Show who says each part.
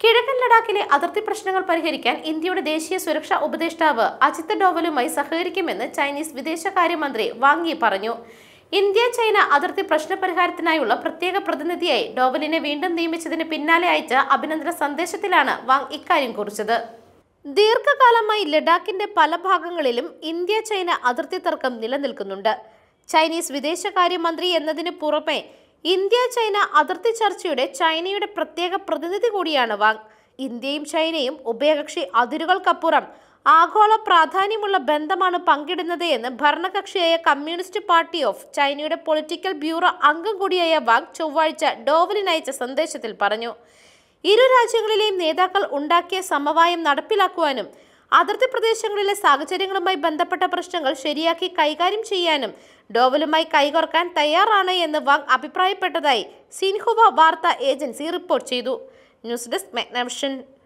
Speaker 1: കിഴക്കൻ ലഡാക്കിലെ അതിർത്തി പ്രശ്നങ്ങൾ പരിഹരിക്കാൻ ഇന്ത്യയുടെ ദേശീയ സുരക്ഷാ ഉപദേഷ്ടാവ് അജിത് ഡോവലുമായി സഹകരിക്കുമെന്ന് ചൈനീസ് വിദേശകാര്യമന്ത്രി വാങ് യി പറഞ്ഞു ഇന്ത്യ ചൈന അതിർത്തി പ്രശ്നപരിഹാരത്തിനായുള്ള പ്രത്യേക പ്രതിനിധിയായി ഡോവലിനെ വീണ്ടും നിയമിച്ചതിന് പിന്നാലെ അയച്ച അഭിനന്ദന സന്ദേശത്തിലാണ് വാങ് ഇക്കാര്യം കുറിച്ചത് ദീർഘകാലമായി ലഡാക്കിന്റെ പല ഭാഗങ്ങളിലും ഇന്ത്യ ചൈന അതിർത്തി തർക്കം നിലനിൽക്കുന്നുണ്ട് ചൈനീസ് വിദേശകാര്യമന്ത്രി എന്നതിന് പുറമെ ഇന്ത്യ ചൈന അതിർത്തി ചർച്ചയുടെ ചൈനയുടെ പ്രത്യേക പ്രതിനിധി കൂടിയാണ് വാങ് ഇന്ത്യയും ചൈനയും ഉഭയകക്ഷി അതിരുകൾക്കപ്പുറം ആഗോള പ്രാധാന്യമുള്ള ബന്ധമാണ് പങ്കിടുന്നത് എന്ന് ഭരണകക്ഷിയായ കമ്മ്യൂണിസ്റ്റ് പാർട്ടി ഓഫ് ചൈനയുടെ പൊളിറ്റിക്കൽ ബ്യൂറോ അംഗം കൂടിയായ വാങ് ചൊവ്വാഴ്ച ഡോവലിനയച്ച സന്ദേശത്തിൽ പറഞ്ഞു ഇരു രാജ്യങ്ങളിലെയും നേതാക്കൾ ഉണ്ടാക്കിയ സമവായം നടപ്പിലാക്കുവാനും അതിർത്തി പ്രദേശങ്ങളിലെ സാഹചര്യങ്ങളുമായി ബന്ധപ്പെട്ട പ്രശ്നങ്ങൾ ശരിയാക്കി കൈകാര്യം ചെയ്യാനും ഡോവലുമായി കൈകോർക്കാൻ തയ്യാറാണ് എന്ന് വാങ് അഭിപ്രായപ്പെട്ടതായി സിൻഹുവ വാർത്താ ഏജൻസി റിപ്പോർട്ട് ചെയ്തു ന്യൂസ് ഡെസ്ക് മെഗ്നവിഷൻ